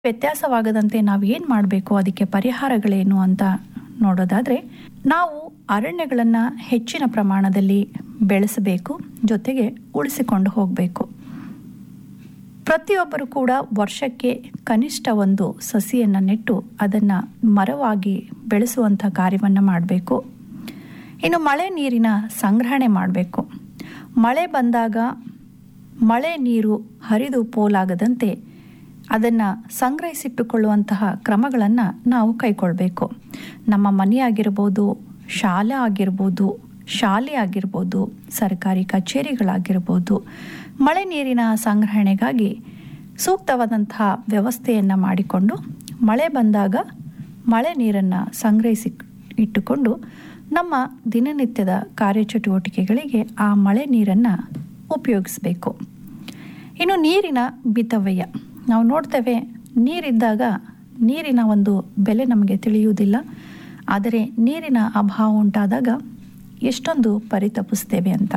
ವ್ಯತ್ಯಾಸವಾಗದಂತೆ ನಾವು ಏನು ಮಾಡಬೇಕು ಅದಕ್ಕೆ ಪರಿಹಾರಗಳೇನು ಅಂತ ನೋಡೋದಾದರೆ ನಾವು ಅರಣ್ಯಗಳನ್ನು ಹೆಚ್ಚಿನ ಪ್ರಮಾಣದಲ್ಲಿ ಬೆಳೆಸಬೇಕು ಜೊತೆಗೆ ಉಳಿಸಿಕೊಂಡು ಹೋಗಬೇಕು ಪ್ರತಿಯೊಬ್ಬರು ಕೂಡ ವರ್ಷಕ್ಕೆ ಕನಿಷ್ಠ ಒಂದು ಸಸಿಯನ್ನು ನೆಟ್ಟು ಅದನ್ನು ಮರವಾಗಿ ಬೆಳೆಸುವಂಥ ಕಾರ್ಯವನ್ನು ಮಾಡಬೇಕು ಇನ್ನು ಮಳೆ ನೀರಿನ ಸಂಗ್ರಹಣೆ ಮಾಡಬೇಕು ಮಳೆ ಬಂದಾಗ ಮಳೆ ನೀರು ಹರಿದು ಪೋಲಾಗದಂತೆ ಅದನ್ನು ಸಂಗ್ರಹಿಸಿಟ್ಟುಕೊಳ್ಳುವಂತಹ ಕ್ರಮಗಳನ್ನು ನಾವು ಕೈಗೊಳ್ಳಬೇಕು ನಮ್ಮ ಮನೆಯಾಗಿರ್ಬೋದು ಶಾಲೆ ಆಗಿರ್ಬೋದು ಶಾಲೆ ಆಗಿರ್ಬೋದು ಸರ್ಕಾರಿ ಕಚೇರಿಗಳಾಗಿರ್ಬೋದು ಮಳೆ ನೀರಿನ ಸಂಗ್ರಹಣೆಗಾಗಿ ಸೂಕ್ತವಾದಂತಹ ವ್ಯವಸ್ಥೆಯನ್ನು ಮಾಡಿಕೊಂಡು ಮಳೆ ಬಂದಾಗ ಮಳೆ ನೀರನ್ನು ಸಂಗ್ರಹಿಸಿ ಇಟ್ಟುಕೊಂಡು ನಮ್ಮ ದಿನನಿತ್ಯದ ಕಾರ್ಯಚಟುವಟಿಕೆಗಳಿಗೆ ಆ ಮಳೆ ನೀರನ್ನು ಉಪಯೋಗಿಸಬೇಕು ಇನ್ನು ನೀರಿನ ಮಿತವ್ಯಯ ನಾವು ನೋಡ್ತೇವೆ ನೀರಿದ್ದಾಗ ನೀರಿನ ಒಂದು ಬೆಲೆ ನಮಗೆ ತಿಳಿಯುವುದಿಲ್ಲ ಆದರೆ ನೀರಿನ ಅಭಾವ ಉಂಟಾದಾಗ ಎಷ್ಟೊಂದು ಪರಿತಪಿಸ್ತೇವೆ ಅಂತ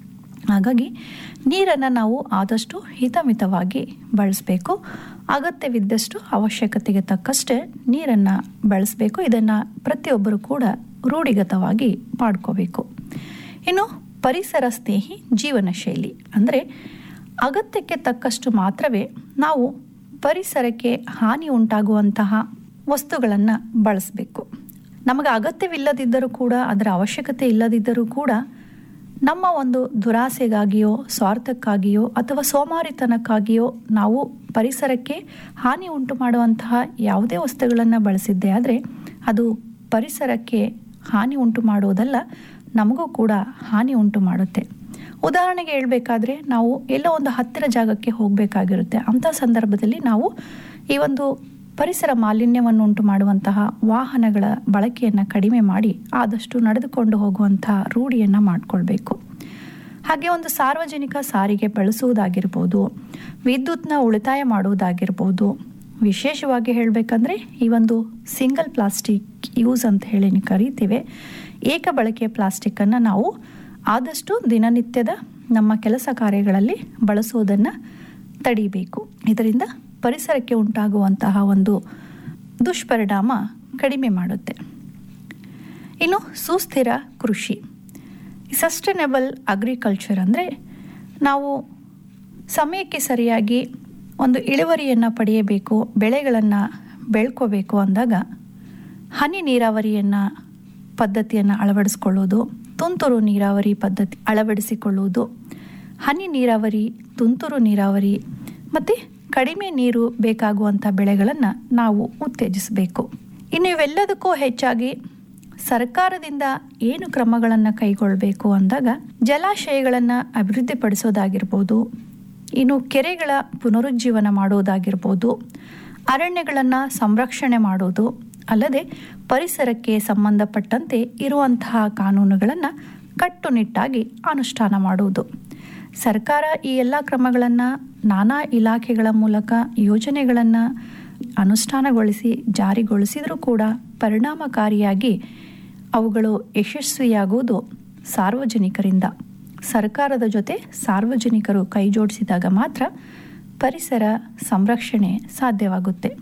ಹಾಗಾಗಿ ನೀರನ್ನು ನಾವು ಆದಷ್ಟು ಹಿತಮಿತವಾಗಿ ಬಳಸಬೇಕು ಅಗತ್ಯವಿದ್ದಷ್ಟು ಅವಶ್ಯಕತೆಗೆ ತಕ್ಕಷ್ಟೇ ನೀರನ್ನು ಬಳಸಬೇಕು ಇದನ್ನು ಪ್ರತಿಯೊಬ್ಬರು ಕೂಡ ರೂಢಿಗತವಾಗಿ ಮಾಡ್ಕೋಬೇಕು ಇನ್ನು ಪರಿಸರ ಸ್ನೇಹಿ ಜೀವನ ಶೈಲಿ ಅಂದರೆ ಅಗತ್ಯಕ್ಕೆ ತಕ್ಕಷ್ಟು ಮಾತ್ರವೇ ನಾವು ಪರಿಸರಕ್ಕೆ ಹಾನಿ ಉಂಟಾಗುವಂತಹ ವಸ್ತುಗಳನ್ನು ಬಳಸಬೇಕು ನಮಗೆ ಅಗತ್ಯವಿಲ್ಲದಿದ್ದರೂ ಕೂಡ ಅದರ ಅವಶ್ಯಕತೆ ಇಲ್ಲದಿದ್ದರೂ ಕೂಡ ನಮ್ಮ ಒಂದು ದುರಾಸೆಗಾಗಿಯೋ ಸ್ವಾರ್ಥಕ್ಕಾಗಿಯೋ ಅಥವಾ ಸೋಮಾರಿತನಕ್ಕಾಗಿಯೋ ನಾವು ಪರಿಸರಕ್ಕೆ ಹಾನಿ ಉಂಟು ಮಾಡುವಂತಹ ಯಾವುದೇ ವಸ್ತುಗಳನ್ನು ಬಳಸಿದ್ದೇ ಆದರೆ ಅದು ಪರಿಸರಕ್ಕೆ ಹಾನಿ ಉಂಟು ಮಾಡುವುದಲ್ಲ ನಮಗೂ ಕೂಡ ಹಾನಿ ಉಂಟು ಮಾಡುತ್ತೆ ಉದಾಹರಣೆಗೆ ಹೇಳಬೇಕಾದ್ರೆ ನಾವು ಎಲ್ಲೋ ಒಂದು ಹತ್ತಿರ ಜಾಗಕ್ಕೆ ಹೋಗಬೇಕಾಗಿರುತ್ತೆ ಅಂಥ ಸಂದರ್ಭದಲ್ಲಿ ನಾವು ಈ ಒಂದು ಪರಿಸರ ಮಾಲಿನ್ಯವನ್ನು ಉಂಟು ಮಾಡುವಂತಹ ವಾಹನಗಳ ಬಳಕೆಯನ್ನು ಕಡಿಮೆ ಮಾಡಿ ಆದಷ್ಟು ನಡೆದುಕೊಂಡು ಹೋಗುವಂತಹ ರೂಢಿಯನ್ನು ಮಾಡಿಕೊಳ್ಬೇಕು ಹಾಗೆ ಒಂದು ಸಾರ್ವಜನಿಕ ಸಾರಿಗೆ ಬಳಸುವುದಾಗಿರ್ಬೋದು ವಿದ್ಯುತ್ನ ಉಳಿತಾಯ ಮಾಡುವುದಾಗಿರ್ಬೋದು ವಿಶೇಷವಾಗಿ ಹೇಳಬೇಕಂದ್ರೆ ಈ ಒಂದು ಸಿಂಗಲ್ ಪ್ಲಾಸ್ಟಿಕ್ ಯೂಸ್ ಅಂತ ಹೇಳಿ ಕರಿತೀವಿ ಏಕ ಬಳಕೆಯ ಪ್ಲಾಸ್ಟಿಕ್ಕನ್ನು ನಾವು ಆದಷ್ಟು ದಿನನಿತ್ಯದ ನಮ್ಮ ಕೆಲಸ ಕಾರ್ಯಗಳಲ್ಲಿ ಬಳಸುವುದನ್ನು ತಡಿಬೇಕು ಇದರಿಂದ ಪರಿಸರಕ್ಕೆ ಉಂಟಾಗುವಂತಹ ಒಂದು ದುಷ್ಪರಿಣಾಮ ಕಡಿಮೆ ಮಾಡುತ್ತೆ ಇನ್ನು ಸುಸ್ಥಿರ ಕೃಷಿ ಸಸ್ಟೈನಬಲ್ ಅಗ್ರಿಕಲ್ಚರ್ ಅಂದರೆ ನಾವು ಸಮಯಕ್ಕೆ ಸರಿಯಾಗಿ ಒಂದು ಇಳುವರಿಯನ್ನು ಪಡೆಯಬೇಕು ಬೆಳೆಗಳನ್ನು ಬೆಳ್ಕೋಬೇಕು ಅಂದಾಗ ಹನಿ ನೀರಾವರಿಯನ್ನು ಪದ್ಧತಿಯನ್ನು ಅಳವಡಿಸ್ಕೊಳ್ಳೋದು ತುಂತುರು ನೀರಾವರಿ ಪದ್ಧತಿ ಅಳವಡಿಸಿಕೊಳ್ಳುವುದು ಹನಿ ನೀರಾವರಿ ತುಂತುರು ನೀರಾವರಿ ಮತ್ತು ಕಡಿಮೆ ನೀರು ಬೇಕಾಗುವಂಥ ಬೆಳೆಗಳನ್ನು ನಾವು ಉತ್ತೇಜಿಸಬೇಕು ಇನ್ನು ಇವೆಲ್ಲದಕ್ಕೂ ಹೆಚ್ಚಾಗಿ ಸರ್ಕಾರದಿಂದ ಏನು ಕ್ರಮಗಳನ್ನು ಕೈಗೊಳ್ಳಬೇಕು ಅಂದಾಗ ಜಲಾಶಯಗಳನ್ನು ಅಭಿವೃದ್ಧಿಪಡಿಸೋದಾಗಿರ್ಬೋದು ಇನ್ನು ಕೆರೆಗಳ ಪುನರುಜ್ಜೀವನ ಮಾಡೋದಾಗಿರ್ಬೋದು ಅರಣ್ಯಗಳನ್ನು ಸಂರಕ್ಷಣೆ ಮಾಡೋದು ಅಲ್ಲದೆ ಪರಿಸರಕ್ಕೆ ಸಂಬಂಧಪಟ್ಟಂತೆ ಇರುವಂತಹ ಕಾನೂನುಗಳನ್ನು ಕಟ್ಟುನಿಟ್ಟಾಗಿ ಅನುಷ್ಠಾನ ಮಾಡುವುದು ಸರ್ಕಾರ ಈ ಎಲ್ಲ ಕ್ರಮಗಳನ್ನು ನಾನಾ ಇಲಾಖೆಗಳ ಮೂಲಕ ಯೋಜನೆಗಳನ್ನು ಅನುಷ್ಠಾನಗೊಳಿಸಿ ಜಾರಿಗೊಳಿಸಿದರೂ ಕೂಡ ಪರಿಣಾಮಕಾರಿಯಾಗಿ ಅವುಗಳು ಯಶಸ್ವಿಯಾಗುವುದು ಸಾರ್ವಜನಿಕರಿಂದ ಸರ್ಕಾರದ ಜೊತೆ ಸಾರ್ವಜನಿಕರು ಕೈ ಜೋಡಿಸಿದಾಗ ಮಾತ್ರ ಪರಿಸರ ಸಂರಕ್ಷಣೆ ಸಾಧ್ಯವಾಗುತ್ತೆ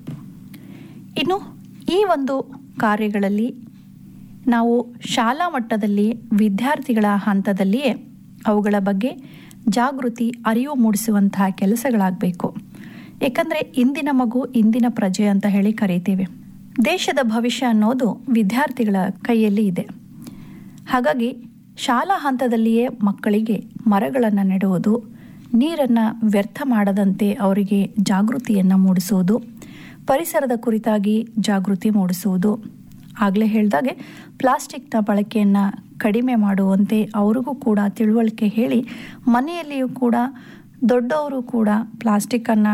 ಇನ್ನು ಈ ಒಂದು ಕಾರ್ಯಗಳಲ್ಲಿ ನಾವು ಶಾಲಾ ಮಟ್ಟದಲ್ಲಿ ವಿದ್ಯಾರ್ಥಿಗಳ ಹಂತದಲ್ಲಿಯೇ ಅವುಗಳ ಬಗ್ಗೆ ಜಾಗೃತಿ ಅರಿವು ಮೂಡಿಸುವಂತಹ ಕೆಲಸಗಳಾಗಬೇಕು ಏಕೆಂದರೆ ಇಂದಿನ ಮಗು ಇಂದಿನ ಪ್ರಜೆ ಅಂತ ಹೇಳಿ ಕರೀತೇವೆ ದೇಶದ ಭವಿಷ್ಯ ಅನ್ನೋದು ವಿದ್ಯಾರ್ಥಿಗಳ ಕೈಯಲ್ಲಿ ಇದೆ ಹಾಗಾಗಿ ಶಾಲಾ ಹಂತದಲ್ಲಿಯೇ ಮಕ್ಕಳಿಗೆ ಮರಗಳನ್ನು ನೆಡುವುದು ನೀರನ್ನು ವ್ಯರ್ಥ ಮಾಡದಂತೆ ಅವರಿಗೆ ಜಾಗೃತಿಯನ್ನು ಮೂಡಿಸುವುದು ಪರಿಸರದ ಕುರಿತಾಗಿ ಜಾಗೃತಿ ಮೂಡಿಸುವುದು ಆಗಲೇ ಹೇಳಿದಾಗೆ ಪ್ಲಾಸ್ಟಿಕ್ನ ಬಳಕೆಯನ್ನು ಕಡಿಮೆ ಮಾಡುವಂತೆ ಅವ್ರಿಗೂ ಕೂಡ ತಿಳುವಳಿಕೆ ಹೇಳಿ ಮನೆಯಲ್ಲಿಯೂ ಕೂಡ ದೊಡ್ಡವರು ಕೂಡ ಪ್ಲಾಸ್ಟಿಕ್ಕನ್ನು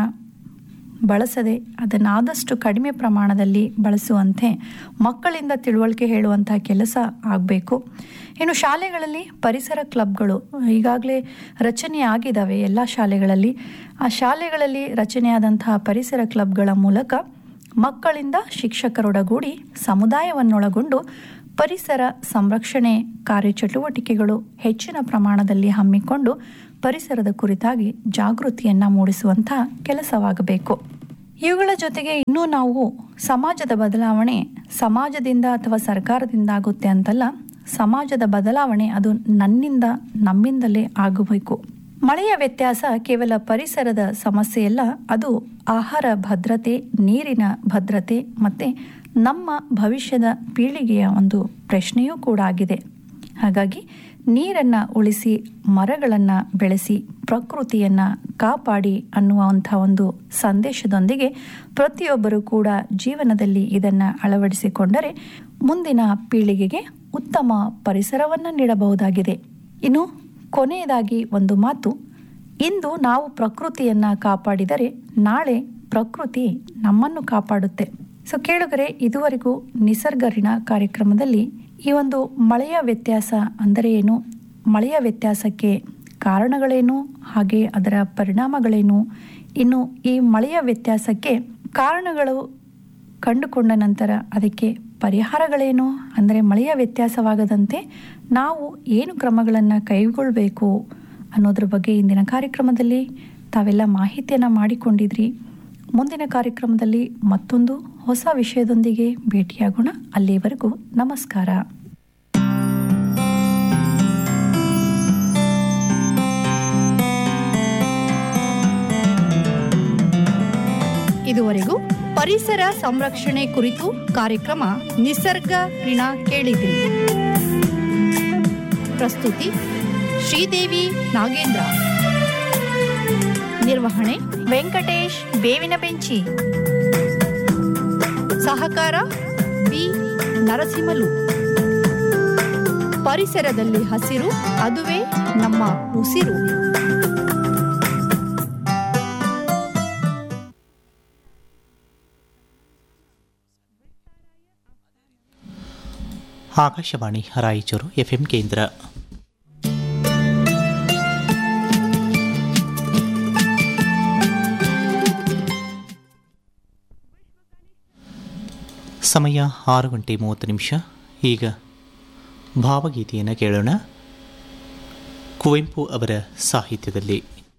ಬಳಸದೆ ಅದನ್ನು ಆದಷ್ಟು ಕಡಿಮೆ ಪ್ರಮಾಣದಲ್ಲಿ ಬಳಸುವಂತೆ ಮಕ್ಕಳಿಂದ ತಿಳುವಳಿಕೆ ಹೇಳುವಂತಹ ಕೆಲಸ ಆಗಬೇಕು ಇನ್ನು ಶಾಲೆಗಳಲ್ಲಿ ಪರಿಸರ ಕ್ಲಬ್ಗಳು ಈಗಾಗಲೇ ರಚನೆ ಆಗಿದ್ದಾವೆ ಎಲ್ಲ ಶಾಲೆಗಳಲ್ಲಿ ಆ ಶಾಲೆಗಳಲ್ಲಿ ರಚನೆಯಾದಂತಹ ಪರಿಸರ ಕ್ಲಬ್ಗಳ ಮೂಲಕ ಮಕ್ಕಳಿಂದ ಶಿಕ್ಷಕರೊಡಗೂಡಿ ಸಮುದಾಯವನ್ನೊಳಗೊಂಡು ಪರಿಸರ ಸಂರಕ್ಷಣೆ ಕಾರ್ಯಚಟುವಟಿಕೆಗಳು ಹೆಚ್ಚಿನ ಪ್ರಮಾಣದಲ್ಲಿ ಹಮ್ಮಿಕೊಂಡು ಪರಿಸರದ ಕುರಿತಾಗಿ ಜಾಗೃತಿಯನ್ನು ಮೂಡಿಸುವಂಥ ಕೆಲಸವಾಗಬೇಕು ಇವುಗಳ ಜೊತೆಗೆ ಇನ್ನೂ ನಾವು ಸಮಾಜದ ಬದಲಾವಣೆ ಸಮಾಜದಿಂದ ಅಥವಾ ಸರ್ಕಾರದಿಂದ ಆಗುತ್ತೆ ಅಂತಲ್ಲ ಸಮಾಜದ ಬದಲಾವಣೆ ಅದು ನನ್ನಿಂದ ನಮ್ಮಿಂದಲೇ ಆಗಬೇಕು ಮಳೆಯ ವ್ಯತ್ಯಾಸ ಕೇವಲ ಪರಿಸರದ ಸಮಸ್ಯೆಯಲ್ಲ ಅದು ಆಹಾರ ಭದ್ರತೆ ನೀರಿನ ಭದ್ರತೆ ಮತ್ತು ನಮ್ಮ ಭವಿಷ್ಯದ ಪೀಳಿಗೆಯ ಒಂದು ಪ್ರಶ್ನೆಯೂ ಕೂಡ ಆಗಿದೆ ಹಾಗಾಗಿ ನೀರನ್ನು ಉಳಿಸಿ ಮರಗಳನ್ನು ಬೆಳೆಸಿ ಪ್ರಕೃತಿಯನ್ನು ಕಾಪಾಡಿ ಅನ್ನುವಂಥ ಒಂದು ಸಂದೇಶದೊಂದಿಗೆ ಪ್ರತಿಯೊಬ್ಬರೂ ಕೂಡ ಜೀವನದಲ್ಲಿ ಇದನ್ನು ಅಳವಡಿಸಿಕೊಂಡರೆ ಮುಂದಿನ ಪೀಳಿಗೆಗೆ ಉತ್ತಮ ಪರಿಸರವನ್ನು ನೀಡಬಹುದಾಗಿದೆ ಇನ್ನು ಕೊನೆಯದಾಗಿ ಒಂದು ಮಾತು ಇಂದು ನಾವು ಪ್ರಕೃತಿಯನ್ನು ಕಾಪಾಡಿದರೆ ನಾಳೆ ಪ್ರಕೃತಿ ನಮ್ಮನ್ನು ಕಾಪಾಡುತ್ತೆ ಸೊ ಕೇಳುಗರೆ ಇದುವರೆಗೂ ನಿಸರ್ಗ ಋಣ ಕಾರ್ಯಕ್ರಮದಲ್ಲಿ ಈ ಒಂದು ಮಳೆಯ ವ್ಯತ್ಯಾಸ ಅಂದರೆ ಏನು ಮಳೆಯ ವ್ಯತ್ಯಾಸಕ್ಕೆ ಕಾರಣಗಳೇನು ಹಾಗೆ ಅದರ ಪರಿಣಾಮಗಳೇನು ಇನ್ನು ಈ ಮಳೆಯ ವ್ಯತ್ಯಾಸಕ್ಕೆ ಕಾರಣಗಳು ಕಂಡುಕೊಂಡ ನಂತರ ಅದಕ್ಕೆ ಪರಿಹಾರಗಳೇನು ಅಂದರೆ ಮಳೆಯ ವ್ಯತ್ಯಾಸವಾಗದಂತೆ ನಾವು ಏನು ಕ್ರಮಗಳನ್ನು ಕೈಗೊಳ್ಳಬೇಕು ಅನ್ನೋದ್ರ ಬಗ್ಗೆ ಇಂದಿನ ಕಾರ್ಯಕ್ರಮದಲ್ಲಿ ತಾವೆಲ್ಲ ಮಾಹಿತಿಯನ್ನು ಮಾಡಿಕೊಂಡಿದ್ರಿ ಮುಂದಿನ ಕಾರ್ಯಕ್ರಮದಲ್ಲಿ ಮತ್ತೊಂದು ಹೊಸ ವಿಷಯದೊಂದಿಗೆ ಭೇಟಿಯಾಗೋಣ ಅಲ್ಲಿವರೆಗೂ ನಮಸ್ಕಾರ ಇದುವರೆಗೂ ಪರಿಸರ ಸಂರಕ್ಷಣೆ ಕುರಿತು ಕಾರ್ಯಕ್ರಮ ನಿಸರ್ಗ ಋಣ ಕೇಳಿದ್ರಿ ಪ್ರಸ್ತುತಿ ಶ್ರೀದೇವಿ ನಾಗೇಂದ್ರ ನಿರ್ವಹಣೆ ವೆಂಕಟೇಶ್ ಬೇವಿನ ಬೆಂಚಿ ಸಹಕಾರ ಬಿ ನರಸಿಂಹಲು ಪರಿಸರದಲ್ಲಿ ಹಸಿರು ಅದುವೇ ನಮ್ಮ ಉಸಿರು ಆಕಾಶವಾಣಿ ರಾಯಚೂರು ಎಫ್ಎಂ ಕೇಂದ್ರ ಸಮಯ ಆರು ಗಂಟೆ ಮೂವತ್ತು ನಿಮಿಷ ಈಗ ಭಾವಗೀತೆಯನ್ನು ಕೇಳೋಣ ಕುವೆಂಪು ಅವರ ಸಾಹಿತ್ಯದಲ್ಲಿ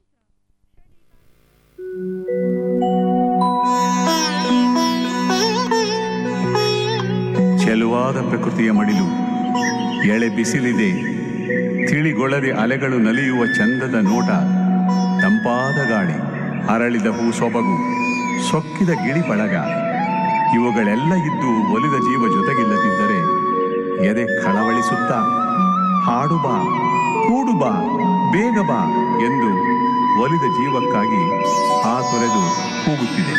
ಚೆಲುವಾದ ಪ್ರಕೃತಿಯ ಮಡಿಲು ಎಳೆ ಬಿಸಿಲಿದೆ ತಿಳಿಗೊಳದೆ ಅಲೆಗಳು ನಲಿಯುವ ಚಂದದ ನೋಟ ತಂಪಾದ ಗಾಳಿ ಅರಳಿದ ಹೂ ಸೊಬಗು ಸೊಕ್ಕಿದ ಗಿಳಿ ಬಳಗ ಇವುಗಳೆಲ್ಲ ಇದ್ದು ಒಲಿದ ಜೀವ ಜೊತೆಗಿಲ್ಲದಿದ್ದರೆ ಎದೆ ಕಳವಳಿಸುತ್ತಾ ಹಾಡು ಬಾ ಕೂಡು ಬಾ ಬೇಗ ಬಾ ಎಂದು ಒಲಿದ ಜೀವಕ್ಕಾಗಿ ಆ ತೊರೆದು ಕೂಗುತ್ತಿದೆ